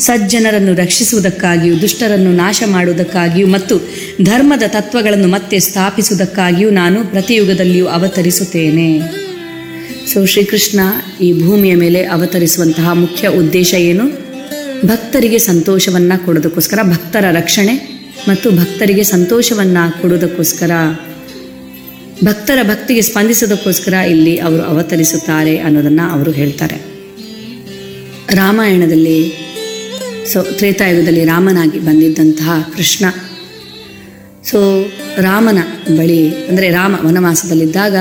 ಸಜ್ಜನರನ್ನು ರಕ್ಷಿಸುವುದಕ್ಕಾಗಿಯೂ ದುಷ್ಟರನ್ನು ನಾಶ ಮಾಡುವುದಕ್ಕಾಗಿಯೂ ಮತ್ತು ಧರ್ಮದ ತತ್ವಗಳನ್ನು ಮತ್ತೆ ಸ್ಥಾಪಿಸುವುದಕ್ಕಾಗಿಯೂ ನಾನು ಪ್ರತಿಯುಗದಲ್ಲಿಯೂ ಅವತರಿಸುತ್ತೇನೆ ಸೊ ಶ್ರೀಕೃಷ್ಣ ಈ ಭೂಮಿಯ ಮೇಲೆ ಅವತರಿಸುವಂತಹ ಮುಖ್ಯ ಉದ್ದೇಶ ಏನು ಭಕ್ತರಿಗೆ ಸಂತೋಷವನ್ನು ಕೊಡೋದಕ್ಕೋಸ್ಕರ ಭಕ್ತರ ರಕ್ಷಣೆ ಮತ್ತು ಭಕ್ತರಿಗೆ ಸಂತೋಷವನ್ನು ಕೊಡೋದಕ್ಕೋಸ್ಕರ ಭಕ್ತರ ಭಕ್ತಿಗೆ ಸ್ಪಂದಿಸೋದಕ್ಕೋಸ್ಕರ ಇಲ್ಲಿ ಅವರು ಅವತರಿಸುತ್ತಾರೆ ಅನ್ನೋದನ್ನು ಅವರು ಹೇಳ್ತಾರೆ ರಾಮಾಯಣದಲ್ಲಿ ಸೊ ತ್ರೇತಾಯುಗದಲ್ಲಿ ರಾಮನಾಗಿ ಬಂದಿದ್ದಂತಹ ಕೃಷ್ಣ ಸೊ ರಾಮನ ಬಳಿ ಅಂದರೆ ರಾಮ ವನವಾಸದಲ್ಲಿದ್ದಾಗ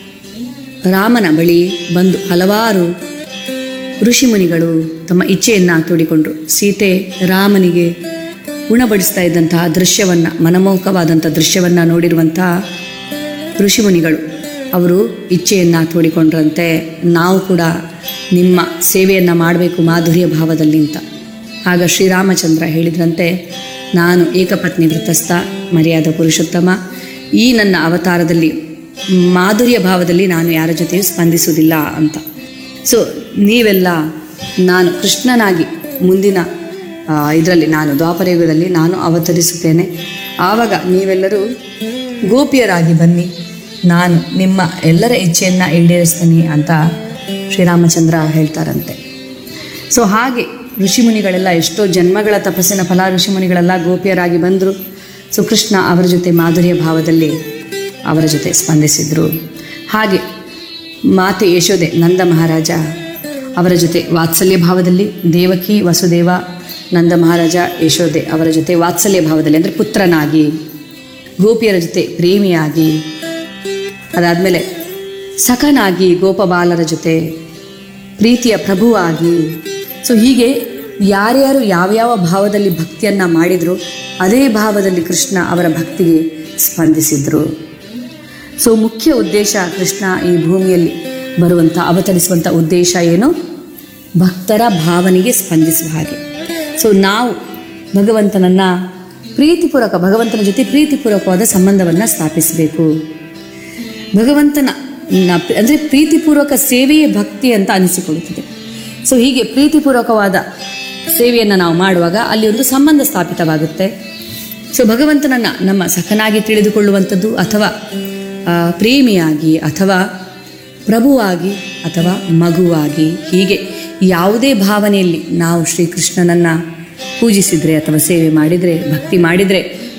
ರಾಮನ ಬಳಿ ಬಂದು ಹಲವಾರು ಋಷಿಮುನಿಗಳು ತಮ್ಮ ಇಚ್ಛೆಯನ್ನು ತೋಡಿಕೊಂಡ್ರು ಸೀತೆ ರಾಮನಿಗೆ ಉಣಬಡಿಸ್ತಾ ಇದ್ದಂತಹ ದೃಶ್ಯವನ್ನು ಮನಮೋಹಕವಾದಂಥ ದೃಶ್ಯವನ್ನು ನೋಡಿರುವಂತಹ ಋಷಿಮುನಿಗಳು ಅವರು ಇಚ್ಛೆಯನ್ನು ತೋಡಿಕೊಂಡ್ರಂತೆ ನಾವು ಕೂಡ ನಿಮ್ಮ ಸೇವೆಯನ್ನು ಮಾಡಬೇಕು ಮಾಧುರ್ಯ ಭಾವದಲ್ಲಿ ಅಂತ ಆಗ ಶ್ರೀರಾಮಚಂದ್ರ ಹೇಳಿದ್ರಂತೆ ನಾನು ಏಕಪತ್ನಿ ವೃತಸ್ಥ ಮರ್ಯಾದ ಪುರುಷೋತ್ತಮ ಈ ನನ್ನ ಅವತಾರದಲ್ಲಿ ಮಾಧುರ್ಯ ಭಾವದಲ್ಲಿ ನಾನು ಯಾರ ಜೊತೆಯೂ ಸ್ಪಂದಿಸುವುದಿಲ್ಲ ಅಂತ ಸೊ ನೀವೆಲ್ಲ ನಾನು ಕೃಷ್ಣನಾಗಿ ಮುಂದಿನ ಇದರಲ್ಲಿ ನಾನು ದ್ವಾಪರಯುಗದಲ್ಲಿ ನಾನು ಅವತರಿಸುತ್ತೇನೆ ಆವಾಗ ನೀವೆಲ್ಲರೂ ಗೋಪಿಯರಾಗಿ ಬನ್ನಿ ನಾನು ನಿಮ್ಮ ಎಲ್ಲರ ಇಚ್ಛೆಯನ್ನು ಈಡೇರಿಸ್ತೀನಿ ಅಂತ ಶ್ರೀರಾಮಚಂದ್ರ ಹೇಳ್ತಾರಂತೆ ಸೊ ಹಾಗೆ ಋಷಿಮುನಿಗಳೆಲ್ಲ ಎಷ್ಟೋ ಜನ್ಮಗಳ ತಪಸ್ಸಿನ ಫಲ ಋಷಿಮುನಿಗಳೆಲ್ಲ ಗೋಪಿಯರಾಗಿ ಬಂದರು ಸೊ ಕೃಷ್ಣ ಅವರ ಜೊತೆ ಮಾಧುರ್ಯ ಭಾವದಲ್ಲಿ ಅವರ ಜೊತೆ ಸ್ಪಂದಿಸಿದರು ಹಾಗೆ ಮಾತೆ ಯಶೋದೆ ನಂದ ಮಹಾರಾಜ ಅವರ ಜೊತೆ ವಾತ್ಸಲ್ಯ ಭಾವದಲ್ಲಿ ದೇವಕಿ ವಸುದೇವ ನಂದ ಮಹಾರಾಜ ಯಶೋದೆ ಅವರ ಜೊತೆ ವಾತ್ಸಲ್ಯ ಭಾವದಲ್ಲಿ ಅಂದರೆ ಪುತ್ರನಾಗಿ ಗೋಪಿಯರ ಜೊತೆ ಪ್ರೇಮಿಯಾಗಿ ಅದಾದಮೇಲೆ ಸಖನಾಗಿ ಗೋಪಬಾಲರ ಜೊತೆ ಪ್ರೀತಿಯ ಪ್ರಭುವಾಗಿ ಸೊ ಹೀಗೆ ಯಾರ್ಯಾರು ಯಾವ್ಯಾವ ಭಾವದಲ್ಲಿ ಭಕ್ತಿಯನ್ನು ಮಾಡಿದ್ರು ಅದೇ ಭಾವದಲ್ಲಿ ಕೃಷ್ಣ ಅವರ ಭಕ್ತಿಗೆ ಸ್ಪಂದಿಸಿದರು ಸೊ ಮುಖ್ಯ ಉದ್ದೇಶ ಕೃಷ್ಣ ಈ ಭೂಮಿಯಲ್ಲಿ ಬರುವಂಥ ಅವತರಿಸುವಂಥ ಉದ್ದೇಶ ಏನು ಭಕ್ತರ ಭಾವನೆಗೆ ಸ್ಪಂದಿಸುವ ಹಾಗೆ ಸೊ ನಾವು ಭಗವಂತನನ್ನು ಪ್ರೀತಿಪೂರ್ವಕ ಭಗವಂತನ ಜೊತೆ ಪ್ರೀತಿಪೂರ್ವಕವಾದ ಸಂಬಂಧವನ್ನು ಸ್ಥಾಪಿಸಬೇಕು ಭಗವಂತನ ನ- ಅಂದರೆ ಪ್ರೀತಿಪೂರ್ವಕ ಸೇವೆಯೇ ಭಕ್ತಿ ಅಂತ ಅನಿಸಿಕೊಳ್ಳುತ್ತದೆ ಸೊ ಹೀಗೆ ಪ್ರೀತಿಪೂರ್ವಕವಾದ ಸೇವೆಯನ್ನು ನಾವು ಮಾಡುವಾಗ ಅಲ್ಲಿ ಒಂದು ಸಂಬಂಧ ಸ್ಥಾಪಿತವಾಗುತ್ತೆ ಸೊ ಭಗವಂತನನ್ನು ನಮ್ಮ ಸಖನಾಗಿ ತಿಳಿದುಕೊಳ್ಳುವಂಥದ್ದು ಅಥವಾ ಆ, ಪ್ರೇಮಿಯಾಗಿ ಅಥವಾ ಪ್ರಭುವಾಗಿ ಅಥವಾ ಮಗುವಾಗಿ ಹೀಗೆ ಯಾವುದೇ ಭಾವನೆಯಲ್ಲಿ ನಾವು ಶ್ರೀಕೃಷ್ಣನನ್ನು ಪೂಜಿಸಿದರೆ ಅಥವಾ ಸೇವೆ ಮಾಡಿದರೆ ಭಕ್ತಿ ಮಾಡಿದರೆ